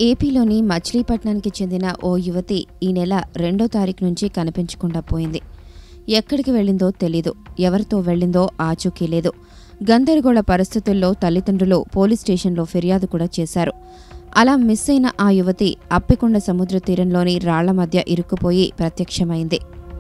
ఏపీలోని మచిలీపట్నానికి చెందిన ఓ యువతి ఈ నెల రెండో తారీఖు నుంచి కనిపించకుండా పోయింది ఎక్కడికి వెళ్ళిందో తెలీదు ఎవరితో వెళ్ళిందో ఆచూకీ లేదు గందరగోళ పరిస్థితుల్లో తల్లిదండ్రులు పోలీస్ స్టేషన్లో ఫిర్యాదు కూడా చేశారు అలా మిస్ అయిన ఆ యువతి అప్పికొండ సముద్ర తీరంలోని రాళ్ల మధ్య ఇరుక్కుపోయి ప్రత్యక్షమైంది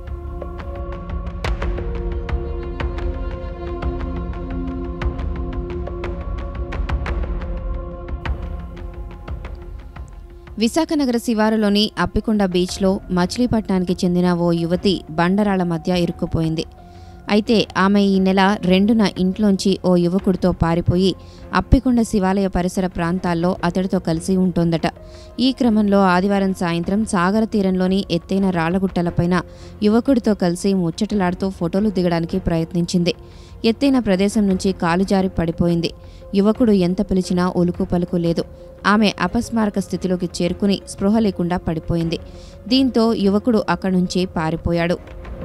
విశాఖ నగర శివారులోని అప్పికొండ బీచ్లో మచిలీపట్నానికి చెందిన ఓ యువతి బండరాళ్ల మధ్య ఇరుక్కుపోయింది అయితే ఆమె ఈ నెల రెండున ఇంట్లోంచి ఓ యువకుడితో పారిపోయి అప్పికొండ శివాలయ పరిసర ప్రాంతాల్లో అతడితో కలిసి ఉంటోందట ఈ క్రమంలో ఆదివారం సాయంత్రం సాగర తీరంలోని ఎత్తైన రాళ్లగుట్టలపైన యువకుడితో కలిసి ముచ్చటలాడుతూ ఫోటోలు దిగడానికి ప్రయత్నించింది ఎత్తైన ప్రదేశం నుంచి కాలు జారి పడిపోయింది యువకుడు ఎంత పిలిచినా ఉలుకు పలుకు లేదు ఆమె అపస్మారక స్థితిలోకి చేరుకుని స్పృహ లేకుండా పడిపోయింది దీంతో యువకుడు అక్కడి నుంచి పారిపోయాడు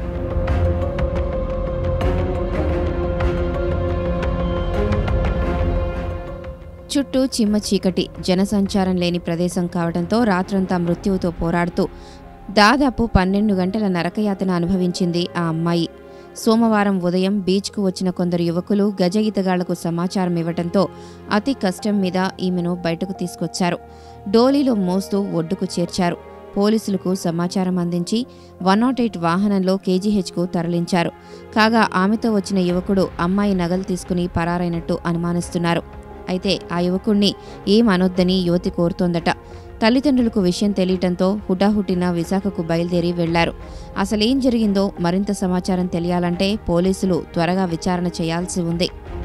చుట్టూ చిమ్మ చీకటి జనసంచారం లేని ప్రదేశం కావడంతో రాత్రంతా మృత్యువుతో పోరాడుతూ దాదాపు పన్నెండు గంటల నరకయాతన అనుభవించింది ఆ అమ్మాయి సోమవారం ఉదయం బీచ్కు వచ్చిన కొందరు యువకులు గజ ఈతగాళ్లకు సమాచారం ఇవ్వడంతో అతి కష్టం మీద ఈమెను బయటకు తీసుకొచ్చారు డోలీలో మోస్తూ ఒడ్డుకు చేర్చారు పోలీసులకు సమాచారం అందించి వన్ నాట్ ఎయిట్ వాహనంలో కేజీహెచ్కు తరలించారు కాగా ఆమెతో వచ్చిన యువకుడు అమ్మాయి నగలు తీసుకుని పరారైనట్టు అనుమానిస్తున్నారు అయితే ఆ యువకుణ్ణి ఏం అనొద్దని యువతి కోరుతోందట తల్లిదండ్రులకు విషయం తెలియటంతో హుటాహుటిన విశాఖకు బయలుదేరి వెళ్లారు అసలేం జరిగిందో మరింత సమాచారం తెలియాలంటే పోలీసులు త్వరగా విచారణ చేయాల్సి ఉంది